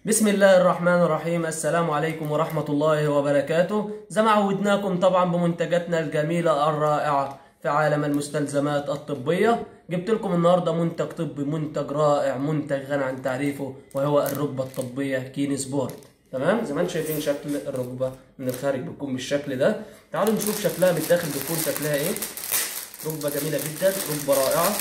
بسم الله الرحمن الرحيم السلام عليكم ورحمة الله وبركاته زي ما عودناكم طبعا بمنتجاتنا الجميلة الرائعة في عالم المستلزمات الطبية جبت لكم النهاردة منتج طبي منتج رائع منتج غني عن تعريفه وهو الركبة الطبية كين سبورت تمام زي ما انتم شايفين شكل الركبة من الخارج بتكون بالشكل ده تعالوا نشوف شكلها من الداخل بتكون شكلها ايه ركبة جميلة جدا ركبة رائعة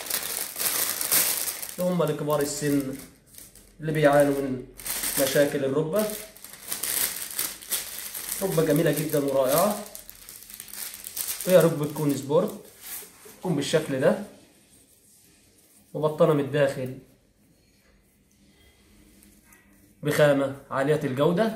هم لكبار السن اللي بيعانوا من مشاكل الركبة ركبة جميلة جدا ورائعة وهي ركبة تكون سبورت تكون بالشكل ده مبطنة من الداخل بخامة عالية الجودة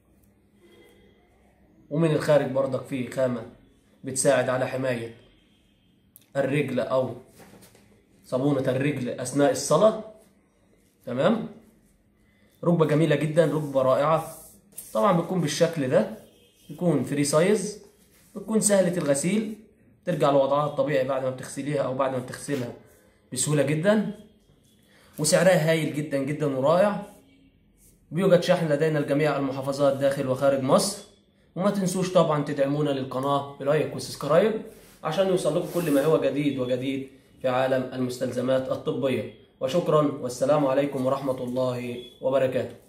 ومن الخارج برضك فيه خامة بتساعد على حماية الرجل أو صابونة الرجل أثناء الصلاة تمام ركبة جميلة جدا ركبة رائعة طبعا بتكون بالشكل ده بتكون فري سايز بتكون سهلة الغسيل ترجع لوضعها الطبيعي بعد ما بتغسليها أو بعد ما بتغسلها بسهولة جدا وسعرها هايل جدا جدا ورائع بيوجد شحن لدينا لجميع المحافظات داخل وخارج مصر وما تنسوش طبعا تدعمونا للقناة بلايك وسبسكرايب عشان يوصل لكم كل ما هو جديد وجديد في عالم المستلزمات الطبية وشكرا والسلام عليكم ورحمة الله وبركاته